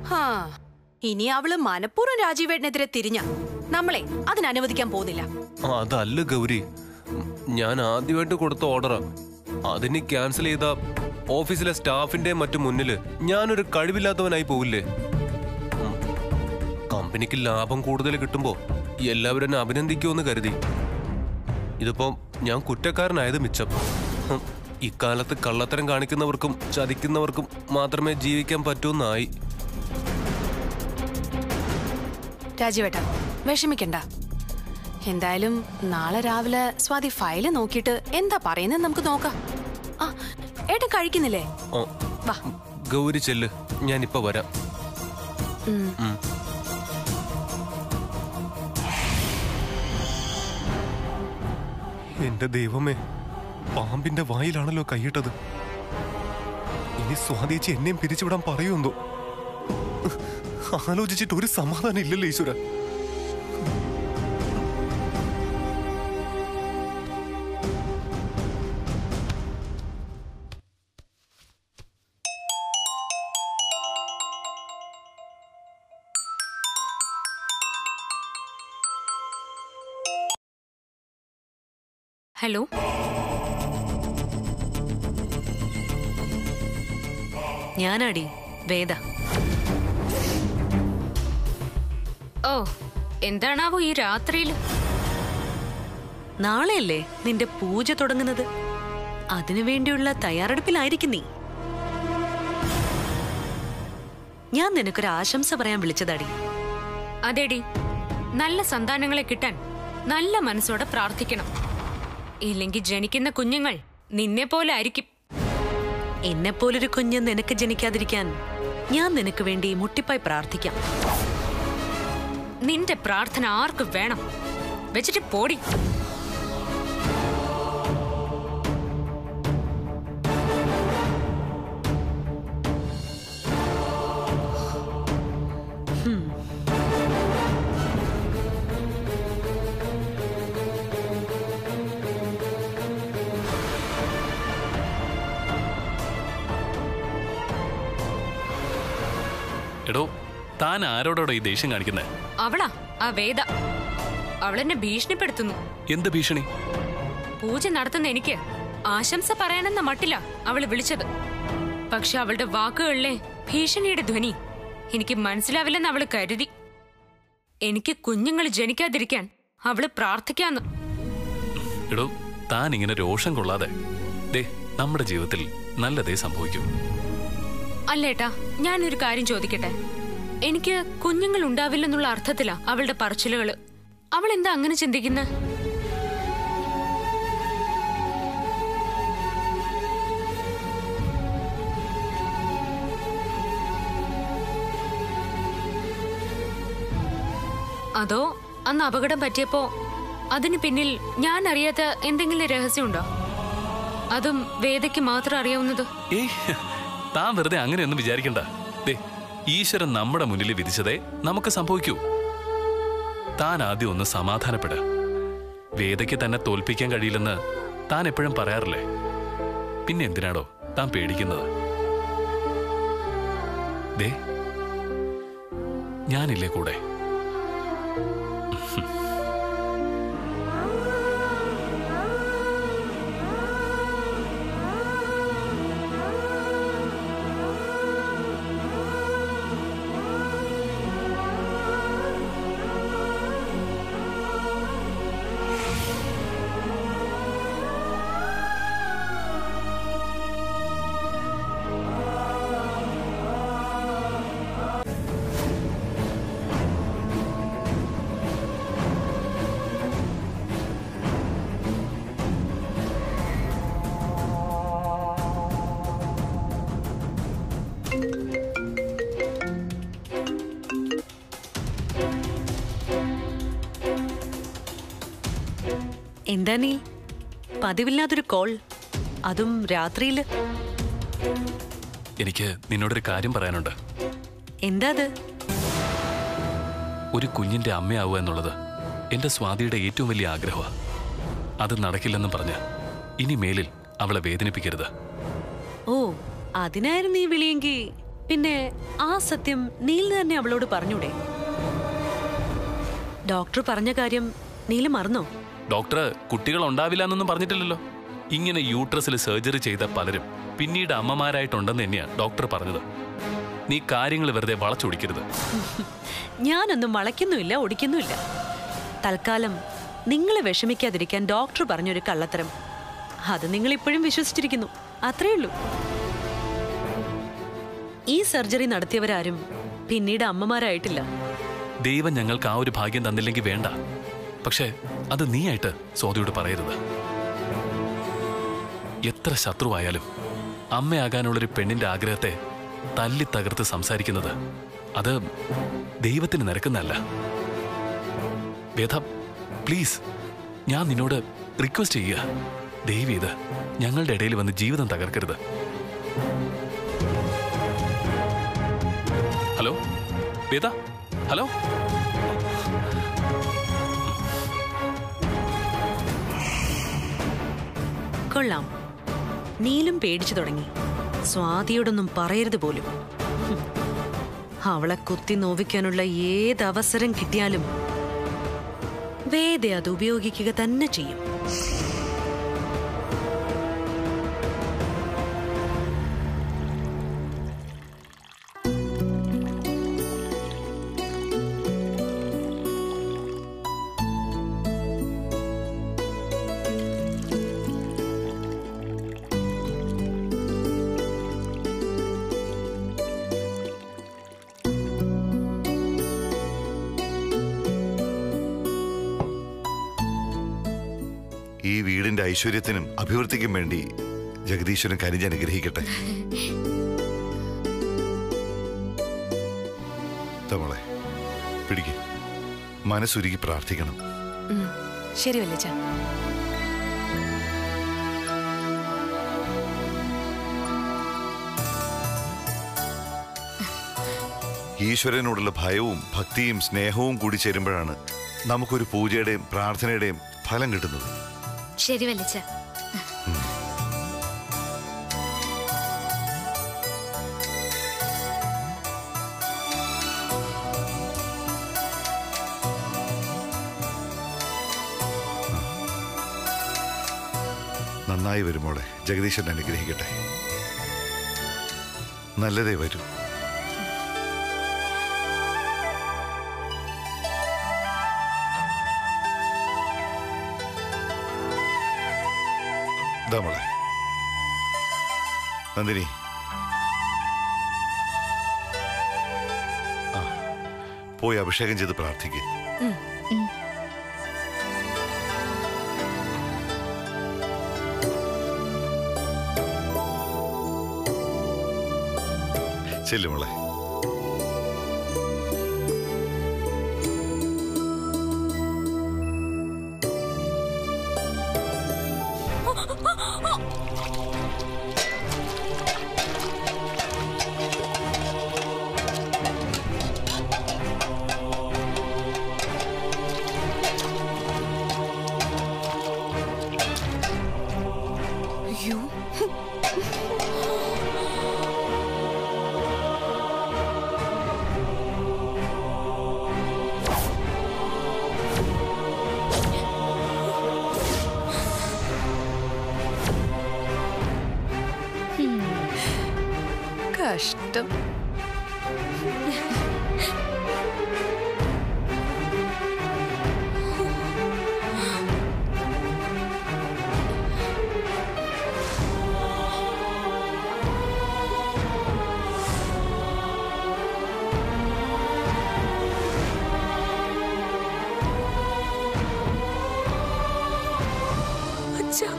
ഹാ ഇനി അവള് മനഃപൂർവ്വം രാജീവേട്ടനെതിരെ തിരിഞ്ഞ നമ്മളെ അതിനനുവദിക്കാൻ പോകുന്നില്ല ആ, അതല്ല ഗൗരി ഉം, ഞാൻ ആദ്യമായിട്ട് കൊടുത്ത ഓർഡറാ അതിന് ക്യാൻസൽ ചെയ്ത ഓഫീസിലെ സ്റ്റാഫിന്റെ മറ്റു മുന്നില് ഞാനൊരു കഴിവില്ലാത്തവനായി പോവില്ലേ ഉം. കമ്പനിക്ക് ലാഭം കൂടുതൽ കിട്ടുമ്പോ എല്ലാവരും എന്നെ അഭിനന്ദിക്കുമെന്ന് കരുതി ഇതിപ്പോ ഞാൻ കുറ്റക്കാരനായത് മിച്ചം ഉം. ഇക്കാലത്ത് കള്ളത്തരം കാണിക്കുന്നവർക്കും ചതിക്കുന്നവർക്കും മാത്രമേ ജീവിക്കാൻ പറ്റൂന്നായി രാജീവേട്ട വിഷമിക്കണ്ട എന്തായാലും നാളെ രാവിലെ സ്വാതി ഫയല് നോക്കിയിട്ട് എന്താ പറയുന്നത് നമുക്ക് നോക്കാം ആ ഏട്ടൻ കഴിക്കുന്നില്ലേ ഓ, വാ ഗൗരി ചെല്ല് ഞാൻ ഇപ്പൊ വരാം ഉം. ഉം. എന്റെ ദൈവമേ പാമ്പിന്റെ വായിലാണല്ലോ കൈയിട്ടത് ഇനി സ്വാധീച്ച് എന്നെയും പിരിച്ചുവിടാൻ പറയുമെന്തോ ആലോചിച്ചിട്ട് ഒരു സമാധാനം ഇല്ലല്ലോ ഈശ്വര ഹലോ ഞാനാടി വേദ ഓ എന്താണാവോ ഈ രാത്രിയിൽ നാളെയല്ലേ നിന്റെ പൂജ തുടങ്ങുന്നത് അതിനു വേണ്ടിയുള്ള തയ്യാറെടുപ്പിലായിരിക്കും നീ ഞാൻ നിനക്കൊരു ആശംസ പറയാൻ വിളിച്ചതാടി അതെടി നല്ല സന്താനങ്ങളെ കിട്ടാൻ നല്ല മനസ്സോടെ പ്രാർത്ഥിക്കണം ഇല്ലെങ്കിൽ ജനിക്കുന്ന കുഞ്ഞുങ്ങൾ നിന്നെ പോലെ ആയിരിക്കും എന്നെപ്പോലൊരു കുഞ്ഞ് നിനക്ക് ജനിക്കാതിരിക്കാൻ ഞാൻ നിനക്ക് വേണ്ടി മുട്ടിപ്പായി പ്രാർത്ഥിക്കാം നിന്റെ പ്രാർത്ഥന ആർക്ക് വേണം വെച്ചിട്ട് പോടി എടോ താൻ ആരോടോടോ ഈ ദേഷ്യം കാണിക്കുന്നത് അവളാ ആ വേദ അവളെന്നെ ഭീഷണിപ്പെടുത്തുന്നു എന്ത് ഭീഷണി പൂജ നടത്തുന്ന എനിക്ക് ആശംസ പറയാനെന്ന മട്ടില്ല അവള് വിളിച്ചത് പക്ഷെ അവളുടെ വാക്കുകളിലെ ഭീഷണിയുടെ ധ്വനി എനിക്ക് മനസ്സിലാവില്ലെന്ന് അവള് കരുതി എനിക്ക് കുഞ്ഞുങ്ങൾ ജനിക്കാതിരിക്കാൻ അവള് പ്രാർത്ഥിക്കാന്ന് എടോ താൻ ഇങ്ങനെ രോഷം കൊള്ളാതെ ദേ നമ്മുടെ ജീവിതത്തിൽ നല്ലതേ സംഭവിക്കൂ അല്ലേട്ടാ ഞാനൊരു കാര്യം ചോദിക്കട്ടെ എനിക്ക് കുഞ്ഞുങ്ങൾ ഉണ്ടാവില്ലെന്നുള്ള അർത്ഥത്തിലാ അവളുടെ പറച്ചിലുകള് അവൾ എന്താ അങ്ങനെ ചിന്തിക്കുന്നത് അതോ അന്ന് അപകടം പറ്റിയപ്പോ അതിന് പിന്നിൽ ഞാൻ അറിയാത്ത എന്തെങ്കിലും രഹസ്യമുണ്ടോ അതും വേദയ്ക്ക് മാത്രം അറിയാവുന്നത് ഏയ് താൻ വെറുതെ അങ്ങനെയൊന്നും വിചാരിക്കണ്ട ദേ ഈശ്വരൻ നമ്മുടെ മുന്നിൽ വിധിച്ചതേ നമുക്ക് സംഭവിക്കൂ താൻ ആദ്യം ഒന്ന് സമാധാനപ്പെട വേദയ്ക്ക് തന്നെ തോൽപ്പിക്കാൻ കഴിയില്ലെന്ന് താൻ എപ്പോഴും പറയാറില്ലേ പിന്നെ എന്തിനാടോ താൻ പേടിക്കുന്നത് ദേ ഞാനില്ലേ കൂടെ എന്താ നീ പതിവില്ലാതൊരു കോൾ അതും രാത്രിയില് എനിക്ക് നിന്നോടൊരു കാര്യം പറയാനുണ്ട് എന്താ അത് ഒരു കുഞ്ഞിന്റെ അമ്മയാവുക എന്നുള്ളത് എന്റെ സ്വാതിയുടെ ഏറ്റവും വലിയ ആഗ്രഹമാണ് അത് നടക്കില്ലെന്നും പറഞ്ഞ് ഇനി മേലിൽ അവളെ വേദനിപ്പിക്കരുത് ഓ അതിനായിരുന്നു നീ വിളിയെങ്കിൽ പിന്നെ ആ സത്യം നീൽ തന്നെ അവളോട് പറഞ്ഞൂടെ ഡോക്ടർ പറഞ്ഞ കാര്യം നീല് മറന്നോ ഡോക്ടർ കുട്ടികൾ ഉണ്ടാവില്ല എന്നൊന്നും പറഞ്ഞിട്ടില്ലല്ലോ ഇങ്ങനെ യൂട്രസിൽ സർജറി ചെയ്ത പലരും പിന്നീട് അമ്മമാരായിട്ടുണ്ടെന്ന് തന്നെയാണ് ഡോക്ടർ പറഞ്ഞത് നീ കാര്യങ്ങൾ വെറുതെ വളച്ചൊടിക്കരുത് ഞാനൊന്നും വളയ്ക്കുന്നുമില്ല ഒടിക്കുന്നുമില്ല തൽക്കാലം നിങ്ങളെ വിഷമിക്കാതിരിക്കാൻ ഡോക്ടർ പറഞ്ഞൊരു കള്ളത്തരം അത് നിങ്ങൾ ഇപ്പോഴും വിശ്വസിച്ചിരിക്കുന്നു അത്രേ ഉള്ളൂ ഈ സർജറി നടത്തിയവരാരും പിന്നീട് അമ്മമാരായിട്ടില്ല ദൈവം ഞങ്ങൾക്ക് ആ ഒരു ഭാഗ്യം തന്നില്ലെങ്കിൽ വേണ്ട പക്ഷേ അത് നീയായിട്ട് സ്വാതിയോട് പറയരുത് എത്ര ശത്രുവായാലും അമ്മയാകാനുള്ളൊരു പെണ്ണിന്റെ ആഗ്രഹത്തെ തല്ലി തകർത്ത് സംസാരിക്കുന്നത് അത് ദൈവത്തിന് നിരക്കുന്നല്ല വേദ പ്ലീസ് ഞാൻ നിന്നോട് റിക്വസ്റ്റ് ചെയ്യുക ദൈവം ഇത് ഞങ്ങളുടെ ഇടയിൽ വന്ന് ജീവിതം തകർക്കരുത് ഹലോ വേദ ഹലോ കൊള്ളാം നീലും പേടിച്ചു തുടങ്ങി സ്വാതിയോടൊന്നും പറയരുത് പോലും ഹും. അവളെ കുത്തി നോവിക്കാനുള്ള ഏത് അവസരം കിട്ടിയാലും വേദ അത് ഉപയോഗിക്കുക തന്നെ ചെയ്യും ഈ വീടിന്റെ ഐശ്വര്യത്തിനും അഭിവൃദ്ധിക്കും വേണ്ടി ജഗദീശ്വരൻ കനിഞ്ഞ് അനുഗ്രഹിക്കട്ടെ തമളെ പിടിക്ക് മനസ്സുരുകി പ്രാർത്ഥിക്കണം ഉം. ശരി വല്യച്ഛ ഈശ്വരനോടുള്ള ഭയവും ഭക്തിയും സ്നേഹവും കൂടി ചേരുമ്പോഴാണ് നമുക്കൊരു പൂജയുടെയും പ്രാർത്ഥനയുടെയും ഫലം കിട്ടുന്നത് ശരി വലിച്ച നന്നായി വരുമോളെ ജഗദീശൻ അനുഗ്രഹിക്കട്ടെ നല്ലതേ വരൂ ദാ മോളെ നന്ദിനി ആ പോയി അഭിഷേകം ചെയ്ത് പ്രാർത്ഥിക്കുക ചെല്ലു മോളെ അയ്യോ കഷ്ടം അച്ഛാ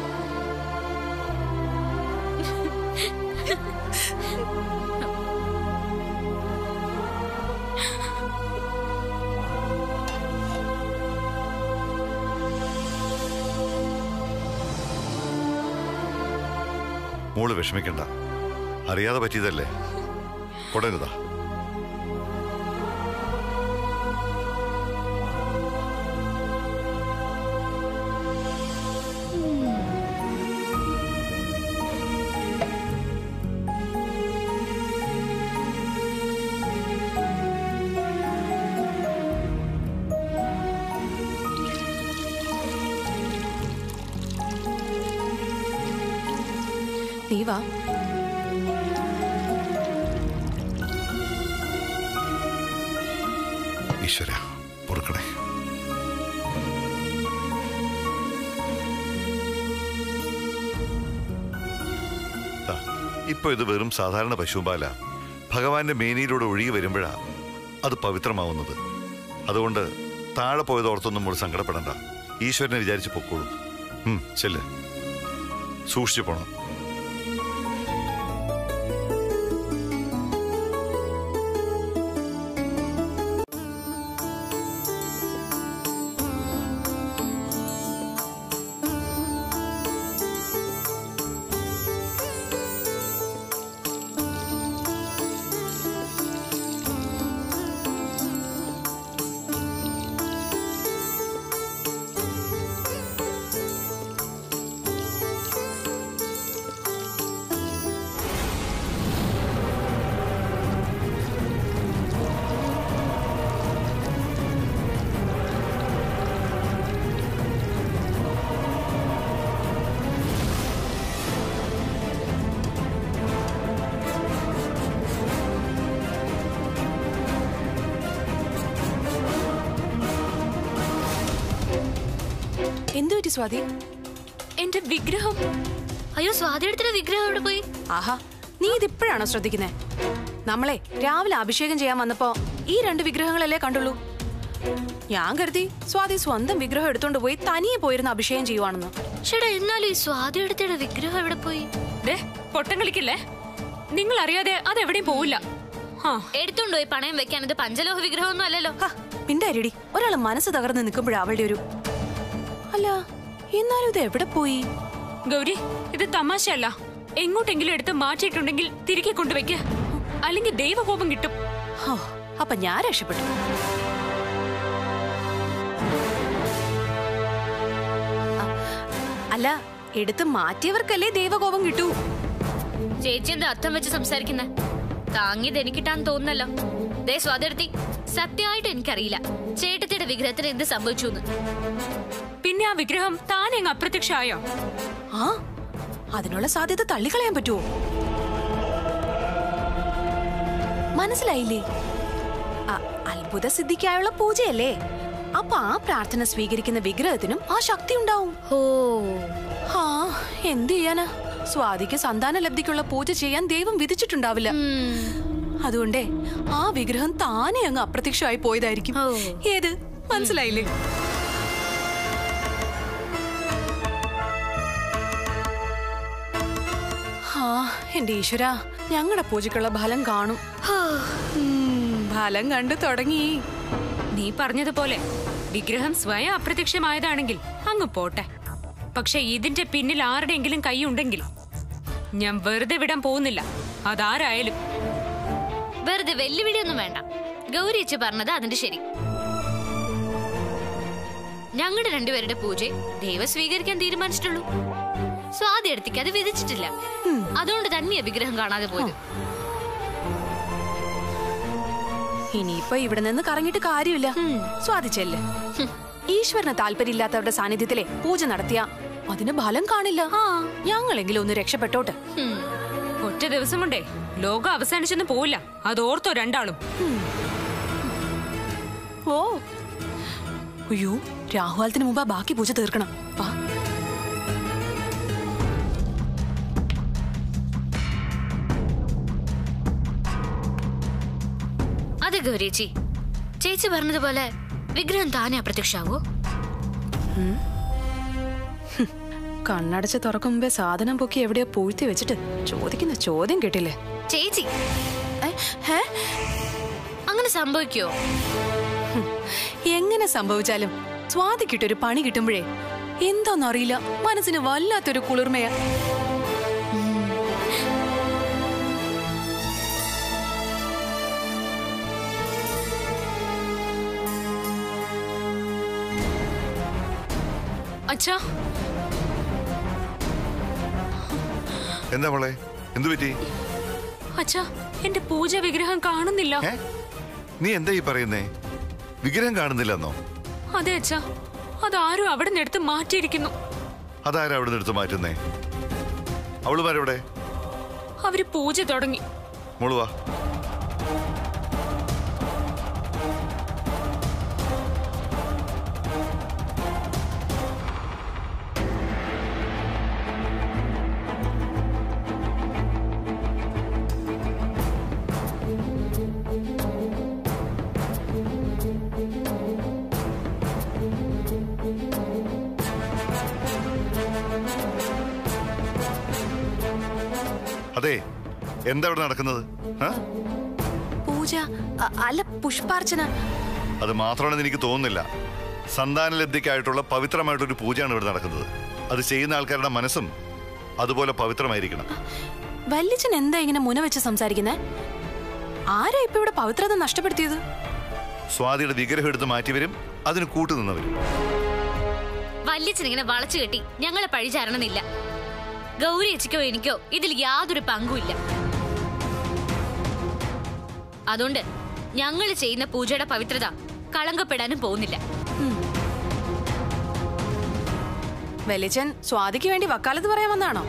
മോള് വിഷമിക്കണ്ട അറിയാതെ പറ്റിയതല്ലേ കൊടരുതാ നീ വാ ഈശ്വര പൊറുക്കണേ ദാ, ഇപ്പൊ ഇത് വെറും സാധാരണ പശുപാല ഭഗവാന്റെ മേനിയിലൂടെ ഒഴുകി വരുമ്പോഴാ അത് പവിത്രമാവുന്നത് അതുകൊണ്ട് താഴെ പോയത് ഓർത്തൊന്നും നമ്മൾ സങ്കടപ്പെടണ്ട ഈശ്വരനെ വിചാരിച്ച് പൊക്കോളൂ ഉം, ചെല്ല് സൂക്ഷിച്ചു പോണം എന്തു പറ്റി സ്വാതി എന്റെ വിഗ്രഹം അയ്യോ സ്വാതിയുടെ വിഗ്രഹം എവിടെ പോയി ആഹാ നീ ഇതിപ്പോഴാണോ ശ്രദ്ധിക്കുന്നേ നമ്മളെ രാവിലെ അഭിഷേകം ചെയ്യാൻ വന്നപ്പോ ഈ രണ്ട് വിഗ്രഹങ്ങളല്ലേ കണ്ടുള്ളൂ ഞാൻ കരുതി സ്വാതി സ്വന്തം വിഗ്രഹം എടുത്തോണ്ട് പോയി തനിയെ പോയിരുന്ന അഭിഷേകം ചെയ്യുവാണെന്ന് ചേട്ടാ എന്നാലും ഈ സ്വാതിയുടെ വിഗ്രഹം എവിടെ പോയി ദേ പൊട്ടം കളിക്കില്ലേ നിങ്ങൾ അറിയാതെ അതെവിടെയും പോവില്ല ആ എടുത്തോണ്ട് പോയി പണയം വെക്കാൻ ഇത് പഞ്ചലോഹ വിഗ്രഹമൊന്നും അല്ലല്ലോ ഹ, മിണ്ടാരിടി ഒരാൾ മനസ്സ് തകർന്ന് നിൽക്കുമ്പോഴാ അവളുടെ ഒരു അല്ല എന്നാലും ഇത് എവിടെ പോയി ഗൗരി ഇത് തമാശയല്ല എങ്ങോട്ടെങ്കിലും എടുത്ത് മാറ്റിയിട്ടുണ്ടെങ്കിൽ തിരികെ കൊണ്ടുവയ്ക്ക അല്ലെങ്കിൽ ദൈവകോപം കിട്ടും ഹോ, അപ്പൊ ഞാൻ രക്ഷപ്പെട്ടു അ- അല്ല എടുത്ത് മാറ്റിയവർക്കല്ലേ ദൈവകോപം കിട്ടൂ ചേച്ചി എന്താ അർത്ഥം വെച്ച് സംസാരിക്കുന്നെ താങ്ങിയത് എനിക്കിട്ടാന്ന് തോന്നുന്നല്ലോ ദേ സ്വാതിർത്തി സത്യമായിട്ട് എനിക്കറിയില്ല ചേട്ടത്തിയുടെ വിഗ്രഹത്തിന് എന്ത് സംഭവിച്ചു എന്ന് പിന്നെ ആ വിഗ്രഹം താൻ എങ്ങ് അപ്രത്യക്ഷമായോ ആ അതിനുള്ള സാധ്യത തള്ളിക്കളയാൻ പറ്റുമോ മനസ്സിലായില്ലേ അ- അത്ഭുത സിദ്ധിക്കായുള്ള പൂജയല്ലേ അപ്പൊ ആ പ്രാർത്ഥന സ്വീകരിക്കുന്ന വിഗ്രഹത്തിനും ആ ശക്തി ഉണ്ടാവും ഓ ആ എന്ത് ചെയ്യാനാ സ്വാതിക്ക് സന്താന ലബ്ധിക്കുള്ള പൂജ ചെയ്യാൻ ദൈവം വിധിച്ചിട്ടുണ്ടാവില്ല അതുകൊണ്ടേ ആ വിഗ്രഹം താനെ അങ്ങ് അപ്രത്യക്ഷമായി പോയതായിരിക്കും ഓ. ഏത് മനസ്സിലായില്ലേ ആ എന്റെ ഈശ്വര ഞങ്ങളുടെ പൂജയ്ക്കുള്ള ഫലം കാണും ഉം, ഫലം കണ്ടു തുടങ്ങി നീ പറഞ്ഞതുപോലെ വിഗ്രഹം സ്വയം അപ്രത്യക്ഷമായതാണെങ്കിൽ അങ്ങ് പോട്ടെ പക്ഷെ ഇതിന്റെ പിന്നിൽ ആരുടെയെങ്കിലും കൈയുണ്ടെങ്കിൽ ഞാൻ വെറുതെ വിടാൻ പോകുന്നില്ല അതാരായാലും വെറുതെ വെല്ലുവിളിയൊന്നും വേണ്ട ഗൗരി ചേച്ചി പറഞ്ഞത് അതിന്റെ ശരി ഞങ്ങളുടെ രണ്ടുപേരുടെ പൂജ ദൈവം സ്വീകരിക്കാൻ തീരുമാനിച്ചിട്ടുള്ളൂ സ്വാതി അടുത്തേക്ക് അത് വിധിച്ചിട്ടില്ല അതുകൊണ്ട് തന്നെയാ വിഗ്രഹം കാണാതെ പോയത് ഇനിയിപ്പൊ ഇവിടെ നിന്ന് കറങ്ങിയിട്ട് കാര്യമില്ല സ്വാതിച്ചല്ലേ ഈശ്വരന് താല്പര്യമില്ലാത്തവരുടെ സാന്നിധ്യത്തിലെ പൂജ നടത്തിയ അതിന് ഫലം കാണില്ല ഞങ്ങളെങ്കിലും ഒന്ന് രക്ഷപ്പെട്ടോട്ട് ഹും. ഒറ്റ ദിവസം കൊണ്ടേ ലോകം അവസാനിച്ചൊന്നും പോവില്ല അതോർത്തോ രണ്ടാളും ഓ അയ്യോ രാഹുകാലത്തിന് മുമ്പ് ആ ബാക്കി പൂജ തീർക്കണം വാ അതെ ഗൗരി ചേച്ചി ചേച്ചി പറഞ്ഞതുപോലെ വിഗ്രഹം താനെ അപ്രത്യക്ഷാവോ കണ്ണടച്ച് തുറക്കും മുമ്പേ സാധനം പൊക്കി എവിടെയോ പൂഴ്ത്തി വെച്ചിട്ട് ചോദിക്കുന്ന ചോദ്യം കേട്ടില്ലേ ചേച്ചി ഏ, ഹേ? അങ്ങനെ സംഭവിക്കോ എങ്ങനെ സംഭവിച്ചാലും സ്വാതിക്കിട്ടൊരു പണി കിട്ടുമ്പോഴേ എന്താന്നറിയില്ല മനസ്സിന് വല്ലാത്തൊരു കുളിർമയാ അച്ഛാ എന്താ മോളെ എന്തു പറ്റി അച്ഛാ എന്റെ പൂജ വിഗ്രഹം കാണുന്നില്ല ഏ നീ എന്താ ഈ പറയുന്നേ വിഗ്രഹം കാണുന്നില്ലെന്നോ അതെ അച്ഛാ അതാരും അവിടെ നിന്ന് എടുത്ത് മാറ്റിയിരിക്കുന്നു അതാരാ അവിടെ നിന്ന് എടുത്ത് മാറ്റുന്നേ അവളുമാരെവിടെ അവര് പൂജ തുടങ്ങി മോള് വാ അതെ എന്താ ഇവിടെ നടക്കുന്നത് ആ? പൂജ അ- അല്ല പുഷ്പാർച്ചന അത് മാത്രമാണെന്ന് എനിക്ക് തോന്നുന്നില്ല സന്താനലബ്ധിക്കായിട്ടുള്ള പവിത്രമായിട്ടൊരു പൂജയാണ് ഇവിടെ നടക്കുന്നത് അത് ചെയ്യുന്ന ആൾക്കാരുടെ മനസ്സും അതുപോലെ പവിത്രമായിരിക്കണം വല്യച്ഛൻ എന്താ ഇങ്ങനെ മുന വെച്ച് സംസാരിക്കുന്നേ ആരാ ഇപ്പൊ ഇവിടെ പവിത്രത നഷ്ടപ്പെടുത്തിയത് സ്വാതിയുടെ വിഗ്രഹം എടുത്ത് മാറ്റിവരും അതിന് കൂട്ടുനിന്നവരും വല്യച്ഛൻ ഇങ്ങനെ വളച്ചു കെട്ടി ഞങ്ങളെ പഴിചാരണമെന്നില്ല ഗൗരി അച്ചിക്കോ എനിക്കോ ഇതിൽ യാതൊരു പങ്കുമില്ല അതുകൊണ്ട് ഞങ്ങൾ ചെയ്യുന്ന പൂജയുടെ പവിത്രത കളങ്കപ്പെടാനും പോകുന്നില്ല വല്യച്ഛൻ സ്വാതിക്ക് വേണ്ടി വക്കാലത്ത് പറയാൻ വന്നാണോ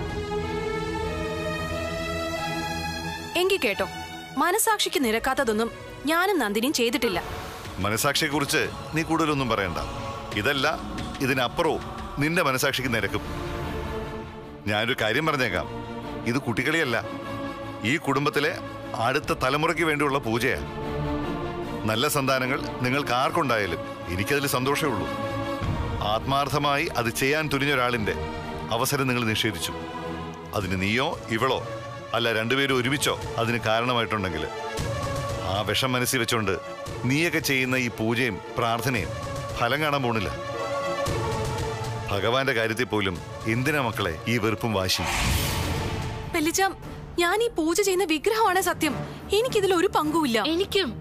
എങ്കി കേട്ടോ മനസാക്ഷിക്ക് നിരക്കാത്തതൊന്നും ഞാനും നന്ദിനിയും ചെയ്തിട്ടില്ല മനസാക്ഷിയെക്കുറിച്ച് നീ കൂടുതലൊന്നും പറയണ്ട ഇതല്ല ഇതിനപ്പുറവും നിന്റെ മനസാക്ഷിക്ക് നിരക്കും ഞാനൊരു കാര്യം പറഞ്ഞേക്കാം ഇത് കുട്ടികളിയല്ല ഈ കുടുംബത്തിലെ അടുത്ത തലമുറയ്ക്ക് വേണ്ടിയുള്ള പൂജയാണ് നല്ല സന്താനങ്ങൾ നിങ്ങൾക്ക് ആർക്കുണ്ടായാലും എനിക്കതിൽ സന്തോഷമേ ഉള്ളൂ ആത്മാർത്ഥമായി അത് ചെയ്യാൻ തുനിഞ്ഞ ഒരാളിന്റെ അവസരം നിങ്ങൾ നിഷേധിച്ചു അതിന് നീയോ ഇവളോ അല്ല രണ്ടുപേരും ഒരുമിച്ചോ അതിന് കാരണമായിട്ടുണ്ടെങ്കിൽ ആ വിഷം മനസ്സിൽ വെച്ചോണ്ട് നീയൊക്കെ ചെയ്യുന്ന ഈ പൂജയും പ്രാർത്ഥനയും ഫലം കാണാൻ പോണില്ല ഭഗവാന്റെ കാര്യത്തിൽ പോലും എന്തിനാ മക്കളെ ഈ വെറുപ്പും വാശിയും വല്യച്ഛ ഞാൻ ഈ പൂജ ചെയ്യുന്ന വിഗ്രഹമാണ് സത്യം എനിക്കിതിൽ ഒരു പങ്കുമില്ല എനിക്കും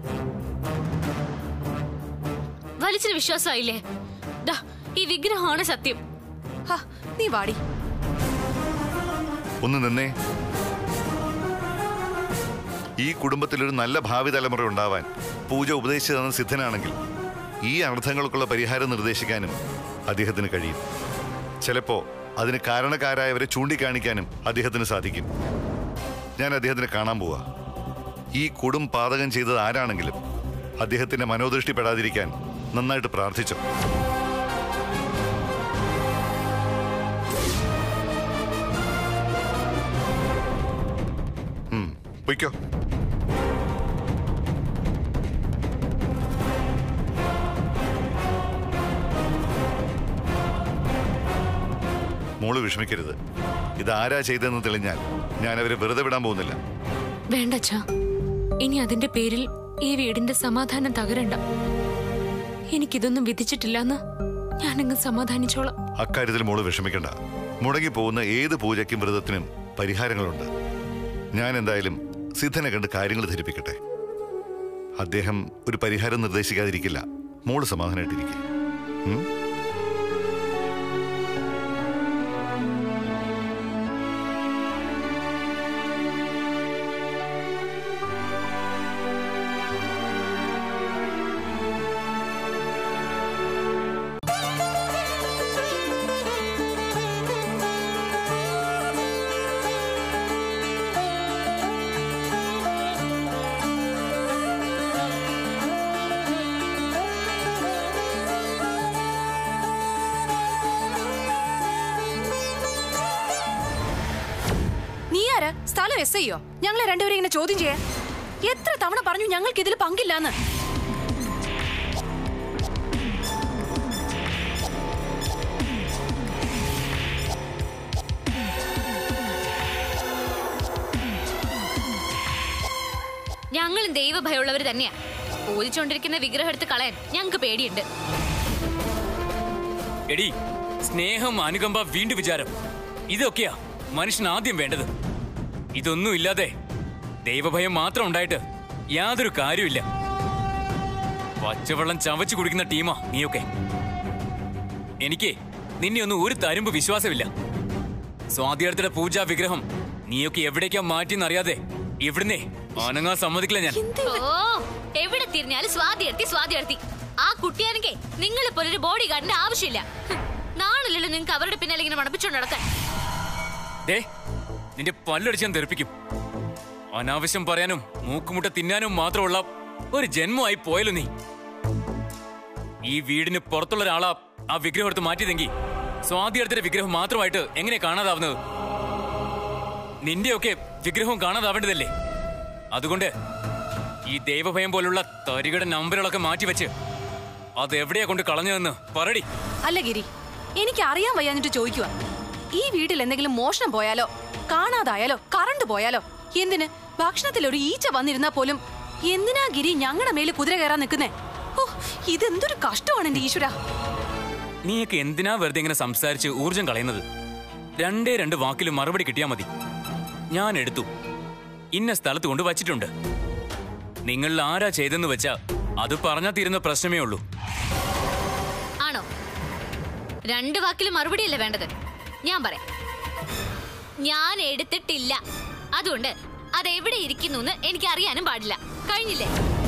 വലിച്ചിന് വിശ്വാസമായില്ലേ ദാ ഈ വിഗ്രഹമാണ് സത്യം ഹ, നീ വാടി ഒന്ന് നിന്നേ ഈ കുടുംബത്തിലൊരു നല്ല ഭാവി തലമുറ ഉണ്ടാവാൻ പൂജ ഉപദേശിച്ചു തന്ന സിദ്ധനാണെങ്കിൽ ഈ അർത്ഥങ്ങൾക്കുള്ള പരിഹാരം നിർദ്ദേശിക്കാനും അദ്ദേഹത്തിന് കഴിയും ചിലപ്പോ അതിന് കാരണക്കാരായവരെ ചൂണ്ടിക്കാണിക്കാനും അദ്ദേഹത്തിന് സാധിക്കും ഞാൻ അദ്ദേഹത്തിനെ കാണാൻ പോവാ ഈ കൊടും പാതകം ചെയ്തത് ആരാണെങ്കിലും അദ്ദേഹത്തിന്റെ മനോദൃഷ്ടി പെടാതിരിക്കാൻ നന്നായിട്ട് പ്രാർത്ഥിച്ചു ഉം, പൊയ്ക്കോ മോള് വിഷമിക്കരുത് ഇതാരാ ചെയ്തതെന്ന് തെളിഞ്ഞാൽ ഞാൻ അവരെ വെറുതെ വിടാൻ പോകുന്നില്ല വേണ്ട അച്ഛാ ഇനി അതിന്റെ പേരിൽ ഈ വീടിന്റെ സമാധാനം തകരണ്ട എനിക്കിതൊന്നും വിധിച്ചിട്ടില്ലെന്ന് ഞാനങ്ങ് സമാധാനിച്ചോളാം അക്കാര്യത്തിൽ മോള് വിഷമിക്കണ്ട മുടങ്ങി പോകുന്ന ഏത് പൂജയ്ക്കും വ്രതത്തിനും പരിഹാരങ്ങളുണ്ട് ഞാൻ എന്തായാലും സിദ്ധനെ കണ്ട് കാര്യങ്ങൾ ധരിപ്പിക്കട്ടെ അദ്ദേഹം ഒരു പരിഹാരം നിർദ്ദേശിക്കാതിരിക്കില്ല മോള് സമാധാനമായിട്ടിരിക്കെ ഉം? നീ ആരാ സ്ഥലം എസ് ഐയോ ഞങ്ങളെ രണ്ടുപേരും ഇങ്ങനെ ചോദ്യം ചെയ്യാൻ എത്ര തവണ പറഞ്ഞു ഞങ്ങൾക്ക് ഇതിൽ പങ്കില്ലാന്ന് ഞങ്ങളും ദൈവഭയമുള്ളവർ തന്നെയാ പൂജിച്ചുകൊണ്ടിരിക്കുന്ന വിഗ്രഹം എടുത്ത് കളയാൻ ഞങ്ങൾക്ക് പേടിയുണ്ട് എടി സ്നേഹം അനുകമ്പ വീണ്ടും വിചാരം ഇതൊക്കെയാ മനുഷ്യൻ ആദ്യം വേണ്ടത് ഇതൊന്നും ഇല്ലാതെ ദൈവഭയം മാത്രം ഉണ്ടായിട്ട് യാതൊരു കാര്യമില്ല പച്ചവെള്ളം ചവച്ചു കുടിക്കുന്ന ടീമാ നീയൊക്കെ എനിക്ക് നിന്നെ ഒന്നും ഒരു തരുമ്പ് വിശ്വാസമില്ല സ്വാതിയർത്ഥയുടെ പൂജാ വിഗ്രഹം നീയൊക്കെ എവിടേക്കാ മാറ്റിയെന്നറിയാതെ ഇവിടുന്നേ അനങ്ങാൻ സമ്മതിക്കില്ല ഞാൻ ഓ എവിടെ തിരിഞ്ഞാലും സ്വാതി എടുത്തി സ്വാതി എടുത്തി ആ കുട്ടിയാണെങ്കിൽ നിങ്ങളെ പോലെ ഒരു ബോഡി ഗാർഡിന്റെ ആവശ്യമില്ല ഹും, നാണില്ലല്ലോ നിങ്ങൾക്ക് അവരുടെ പിന്നാലെ ഇങ്ങനെ മണപ്പിച്ചോണ്ട് നടക്കാൻ ദേ നിന്റെ പല്ലടിച്ച് ഞാൻ തെറിപ്പിക്കും അനാവശ്യം പറയാനും മൂക്കുമുട്ട തിന്നാനും മാത്രമുള്ള ഒരു ജന്മമായി പോയല്ലോ നീ ഈ വീടിന് പുറത്തുള്ള ഒരാളാ ആ വിഗ്രഹം എടുത്ത് മാറ്റിയതെങ്കിൽ സ്വാതിയടുത്തിന്റെ വിഗ്രഹം മാത്രമായിട്ട് എങ്ങനെ കാണാതാവുന്നത് നിന്റെയൊക്കെ വിഗ്രഹവും കാണാതാവേണ്ടതല്ലേ അതുകൊണ്ട് ഈ ദൈവഭയം പോലുള്ള തരികട നമ്പറുകളൊക്കെ മാറ്റിവെച്ച് അത് എവിടെയാ കൊണ്ട് കളഞ്ഞതെന്ന് പറടി അല്ല ഗിരി എനിക്ക് അറിയാൻ വയ്യാഞ്ഞിട്ട് ചോദിക്കുക ഈ വീട്ടിൽ എന്തെങ്കിലും മോഷണം പോയാലോ കാണാതായാലോ കറണ്ട് പോയാലോ എന്തിന് ഭക്ഷണത്തിൽ ഒരു ഈച്ച വന്നിരുന്നാ പോലും എന്തിനാ ഗിരി ഞങ്ങളുടെ മേല് കുതിര കയറാൻ നിൽക്കുന്നേ ഓ ഇതെന്തൊരു കഷ്ടമാണ് എന്റെ ഈശ്വര നീയൊക്കെ എന്തിനാ വെറുതെ ഇങ്ങനെ സംസാരിച്ച് ഊർജം കളയുന്നത് രണ്ടേ രണ്ട് വാക്കിലും മറുപടി കിട്ടിയാ മതി ഞാൻ എടുത്തു ഇന്ന സ്ഥലത്ത് കൊണ്ട് വച്ചിട്ടുണ്ട് നിങ്ങളിൽ ആരാ ചെയ്തെന്ന് വെച്ചാ അത് പറഞ്ഞാ തീരുന്ന പ്രശ്നമേ ഉള്ളൂ ആണോ രണ്ട് വാക്കിലും മറുപടിയല്ലേ വേണ്ടത് ഞാൻ പറയാം ഞാൻ എടുത്തിട്ടില്ല അതുകൊണ്ട് അതെവിടെ ഇരിക്കുന്നു എന്ന് എനിക്ക് അറിയാനും പാടില്ല കഴിഞ്ഞില്ലേ